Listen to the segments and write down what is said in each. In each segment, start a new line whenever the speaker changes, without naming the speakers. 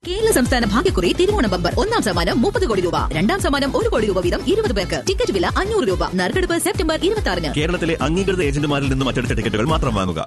കേരള സംസ്ഥാന ഭാഗ്യക്കുറി തിരുവോണ ബമ്പർ ഒന്നാം സമ്മാനം മുപ്പത് കോടി രൂപ രണ്ടാം സമ്മാനം ഒരു കോടി രൂപ വീതം ഇരുപത് പേർക്ക് ടിക്കറ്റ് വില അഞ്ഞൂറ് രൂപ നറുക്കെടുപ്പ് സെപ്റ്റംബർ ഇരുപത്തി ആറിന്
കേരളത്തിലെ അംഗീകൃത ഏജന്റുമാരിൽ നിന്നും മറ്റെടുത്ത ടിക്കറ്റുകൾ മാത്രം വാങ്ങുക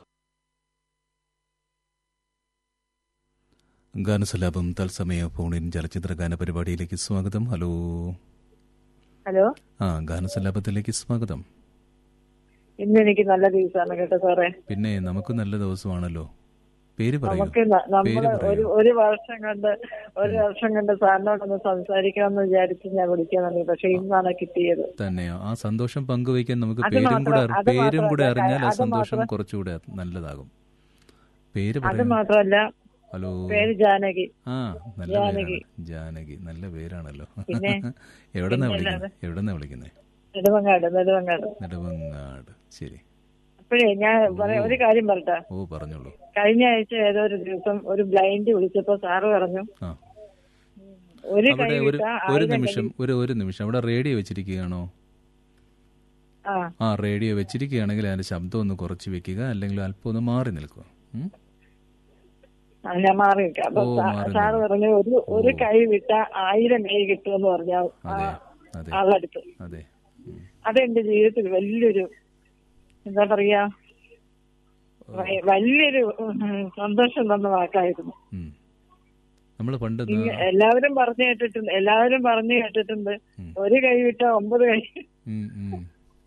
ഗാനസലാപം തത്സമയ ഫോണിൻ ചലച്ചിത്ര ഗാന പരിപാടിയിലേക്ക് സ്വാഗതം ഹലോ
ഹലോ
ആ ഗാനസലാപത്തിലേക്ക് സ്വാഗതം
ഇന്ന് എനിക്ക് നല്ല ദിവസമാണ് കേട്ടോ സാറേ
പിന്നെ നമുക്ക് നല്ല ദിവസമാണല്ലോ പേര് പറയൂ
നമുക്ക് ന-
പേര്
നമ്മള് ഒരു
പറയൂ
ഒരു വർഷം കണ്ട് ഒരു വർഷം കണ്ട് സാറിനോടൊന്ന് സംസാരിക്കാമെന്ന് വിചാരിച്ച് ഞാൻ വിളിക്കാൻ പക്ഷെ ഇന്നാണ് കിട്ടിയത്
തന്നെയോ ആ സന്തോഷം പങ്കുവയ്ക്കാൻ നമുക്ക്
അത്
പേരും
മാത്രം-
കൂടെ അറി-
അത്
പേരും കൂടെ
മാത്രമല്ല,
അറിഞ്ഞാൽ ആ
അത്
സന്തോഷം
മാത്രം-
കുറച്ചുകൂടെ നല്ലതാകും പേര്
അത്
പറയൂ
മാത്രമല്ല
ഹലോ
പേര് ജാനകി
ആ നല്ല
ജാനകി.
പേരാണ് ജാനകി നല്ല പേരാണല്ലോ
പിന്നെ?
എവിടെന്നാ
പിന്നെ
വിളിക്കുന്നത്
അല്ലാതെ.
എവിടെന്നാ വിളിക്കുന്നത്
നെടുമങ്ങാട് നെടുമങ്ങാട്
നെടുമങ്ങാട് ശരി
അപ്പോഴേ ഞാൻ പറയാ ഒരു കാര്യം പറട്ടെ
ഓ പറഞ്ഞോളൂ
കഴിഞ്ഞ ആഴ്ച ഏതോ ഒരു ദിവസം ഒരു ബ്ലൈൻഡ് വിളിച്ചപ്പോ സാറ് പറഞ്ഞു
ആ
ഒരു കൈ
അവിടെ ഒരു
വിട്ടാ
ഒരു
ആയിരം
നിമിഷം ഒരു ഒരു നിമിഷം അവിടെ റേഡിയോ വെച്ചിരിക്കുകയാണോ
ആ
ആ റേഡിയോ വെച്ചിരിക്കുകയാണെങ്കിൽ അതിന്റെ ശബ്ദം ഒന്ന് കുറച്ച് വെക്കുക അല്ലെങ്കിൽ അല്പം ഒന്ന് മാറി നിൽക്കുക ഉം?
ആ, ഞാൻ മാറി നിൽക്കാം അപ്പൊ
ഓ,
സാ-
മാറി
സാറ്
നിൽക്കാം.
പറഞ്ഞു ഒരു ഒരു കൈ വിട്ട ആയിരം കൈ കിട്ടുമെന്ന് പറഞ്ഞ
അതെ അതെ
ആളടുത്ത്
അതെ ഉം.
അതെന്റെ ജീവിതത്തിൽ വലിയൊരു എന്താ പറയാ വ- വലിയൊരു ഉം, സന്തോഷം തന്ന വാക്കായിരുന്നു
ഉം. നമ്മള് പണ്ട് ന-
ഇങ്ങ- എല്ലാവരും പറഞ്ഞു കേട്ടിട്ടുണ്ട് എല്ലാവരും പറഞ്ഞു കേട്ടിട്ടുണ്ട്
ഉം.
ഒരു കൈ വിട്ട ഒമ്പത് കൈ
ഉം, ഉം.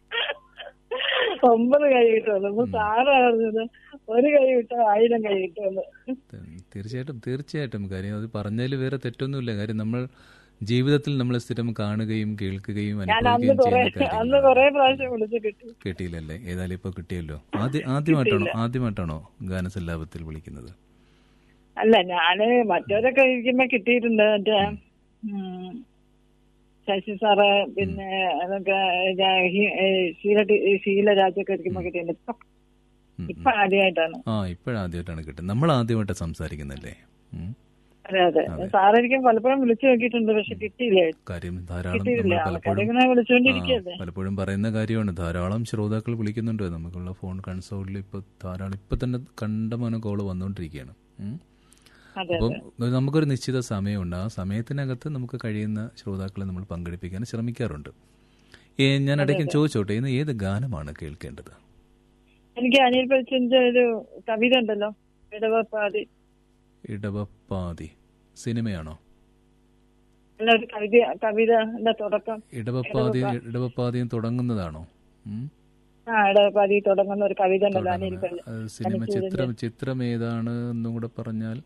ഒമ്പത് കൈ കിട്ടുമെന്ന് അപ്പൊ സാറ് പറഞ്ഞത് ഒരു കൈ വിട്ട ആയിരം കൈ കിട്ടുമെന്ന്
ത- തീർച്ചയായിട്ടും തീർച്ചയായിട്ടും കാര്യം അത് പറഞ്ഞതിൽ വേറെ തെറ്റൊന്നുമില്ല കാര്യം നമ്മൾ ജീവിതത്തിൽ നമ്മൾ സ്ഥിരം കാണുകയും കേൾക്കുകയും
ഞാൻ അന്ന്
അനുഭവിക്കുകയും
കൊറേ
ചെയ്യുന്ന
അന്ന്
കാര്യങ്ങളാണ്
കൊറേ പ്രാവശ്യം വിളിച്ച് കിട്ടി
കിട്ടിയില്ലല്ലേ ഏതായാലും ഇപ്പൊ കിട്ടിയല്ലോ ആദ്യ ആദ്യമായിട്ടാണോ ആദ്യമായിട്ടാണോ ഗാനസല്ലാപത്തിൽ വിളിക്കുന്നത്
അല്ല ഞാന് മറ്റവരൊക്കെ ഇരിക്കുമ്പോ കിട്ടിയിട്ടുണ്ട് മറ്റേ ഉം, ശശി സാറ് പിന്നെ അതൊക്കെ ഞാൻ ഹി- ഏ, ശീല ടി- ശീല രാജൊക്കെ ഇരിക്കുമ്പോ കിട്ടിയിട്ടുണ്ട് ഇപ്പൊ
ഉം,
ഇപ്പൊ ആദ്യമായിട്ടാണ്
ആ ഇപ്പോഴാദ്യമായിട്ടാണ് കിട്ടുന്നത് നമ്മൾ ആദ്യമായിട്ട് സംസാരിക്കുന്നല്ലേ ഉം.
അതെ അതെ സാറായിരിക്കും പലപ്പോഴും വിളിച്ചു നോക്കിയിട്ടുണ്ട് പക്ഷെ കിട്ടിയില്ലേ
കാര്യം ധാരാളം
കിട്ടിയിട്ടില്ല
നമ്മൾ പലപ്പോഴും
ആൾക്കാരിങ്ങനെ വിളിച്ചുകൊണ്ടിരിക്കല്ലേ
ആ, പലപ്പോഴും പറയുന്ന കാര്യമാണ് ധാരാളം ശ്രോതാക്കൾ വിളിക്കുന്നുണ്ട് നമുക്കുള്ള ഫോൺ കൺസോളിൽ ഇപ്പൊ ധാരാളം ഇപ്പൊ തന്നെ കണ്ടമാനം കോള് വന്നുകൊണ്ടിരിക്കുകയാണ് ഉം.
അതെ
അപ്പം നമുക്കൊരു നിശ്ചിത സമയമുണ്ട് ആ സമയത്തിനകത്ത് നമുക്ക് കഴിയുന്ന ശ്രോതാക്കളെ നമ്മൾ പങ്കെടുപ്പിക്കാൻ ശ്രമിക്കാറുണ്ട് ഏ, ഞാൻ ഇടയ്ക്ക് ചോദിച്ചോട്ടെ ഇന്ന് ഏത് ഗാനമാണ് കേൾക്കേണ്ടത്
എനിക്ക് അനിൽ പലിച്ചന്റെ ഒരു കവിത ഉണ്ടല്ലോ ഇടവപ്പാതി
ഇടവപ്പാതി സിനിമയാണോ
അല്ല ഒരു കവിത കവിതന്റെ തുടക്കം
ഇടവപ്പാതി ഇടവപ്പാതിയും തുടങ്ങുന്നതാണോ ഉം?
ആ ഇടവപ്പാതി തുടങ്ങുന്ന ഒരു കവിത ഉണ്ടല്ലോ അനിൽ പള്ളി
അത് സിനിമ ചിത്രം ചിത്രം ഏതാണ് എന്നും കൂടെ പറഞ്ഞാൽ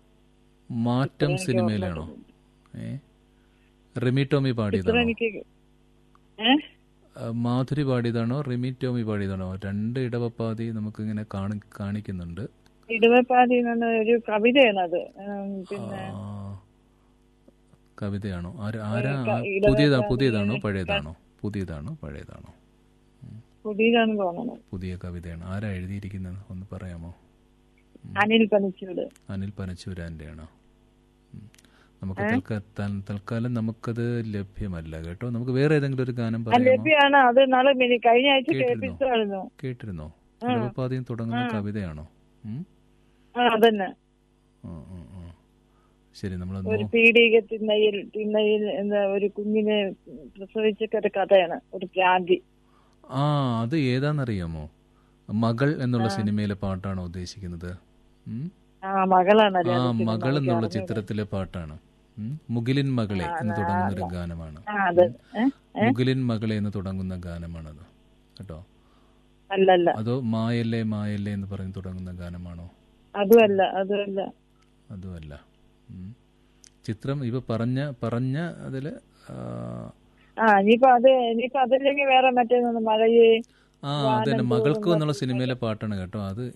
മാറ്റം സിനിമയിലാണോ ഏ റിമി ടോമി
ഇത്ര
പാടിയതാണോ
എനിക്ക് ഏഹ്
ആ, മാധുരി പാടിയതാണോ റിമി ടോമി പാടിയതാണോ രണ്ട് ഇടവപ്പാതി നമുക്ക് ഇങ്ങനെ കാണി കാണിക്കുന്നുണ്ട്
ഇടവപ്പാതി എന്ന് ഒരു കവിതയാണ് അത് ഉം, പിന്നെ
ആ, കവിതയാണോ ആരാ ആരാ
ക- ഇടവപ്പാതി
പുതിയതാ പുതിയതാണോ പഴയതാണോ പുതിയതാണോ പഴയതാണോ
പുതിയതാണെന്ന് തോന്നുന്നു
പുതിയ കവിതയാണ് ആരാ എഴുതിയിരിക്കുന്നത് ഒന്ന് പറയാമോ
അനിൽ പനിച്ചൂട്
അനിൽ പനച്ചൂരാൻ്റെയാണോ ഉം. നമുക്ക് തൽക്കാ- തൽ- തൽക്കാലം നമുക്കത് ലഭ്യമല്ല കേട്ടോ നമുക്ക് വേറെ ഏതെങ്കിലും ഒരു ഗാനം
ആ
പറയാമോ
ലഭ്യമാണ് അത് നാളെ മിനി- കഴിഞ്ഞ ആഴ്ച
കേട്ടിരുന്നോ?
കേൾപ്പിച്ചായിരുന്നു
കേട്ടിരുന്നോ ഇടവപ്പാതിയും തുടങ്ങുന്ന കവിതയാണോ ഉം?
ആ അതന്നെ
ആ, ആ, ആ. ശരി നമ്മൾ
ഒരു പീഡിക തിണ്ണയിൽ തിണ്ണയിൽ എന്ന ഒരു കുഞ്ഞിനെ പ്രസവിച്ചൊക്കെ ഒരു കഥയാണ് ഒരു ഭ്രാന്തി
ആ അത് ഏതാണെന്നറിയാമോ മകൾ എന്നുള്ള സിനിമയിലെ പാട്ടാണോ ഉദ്ദേശിക്കുന്നത് ഉം?
ആ മകളാണല്ലേ
ആ
അത് സിനിമ
മകൾ
എനിക്ക്
എന്നുള്ള
അറിഞ്ഞൂടാ.
ചിത്രത്തിലെ പാട്ടാണ് ഉം? മുകിലിൻ മകളെ എന്ന് തുടങ്ങുന്ന ഒരു ഗാനമാണ്
ആ അതെ ഏ?
മുകിലിൻ മകളെ എന്ന് തുടങ്ങുന്ന ഗാനമാണത് കേട്ടോ
അല്ലല്ല
അതോ മായല്ലേ മായല്ലേ എന്ന് പറഞ്ഞ് തുടങ്ങുന്ന ഗാനമാണോ
അതുമല്ല അതുമല്ല
അതുമല്ല ഉം. ചിത്രം ഇവ പറഞ്ഞ പറഞ്ഞ അതില് ആ,
ആ ഇനിയിപ്പോ അത് ഇനിയിപ്പോ അതില്ലെങ്കിൽ വേറെ മറ്റേതൊന്ന് മഴയെ
ആ അതന്നെ മകൾക്ക് എന്നുള്ള സിനിമയിലെ പാട്ടാണ് കേട്ടോ അത്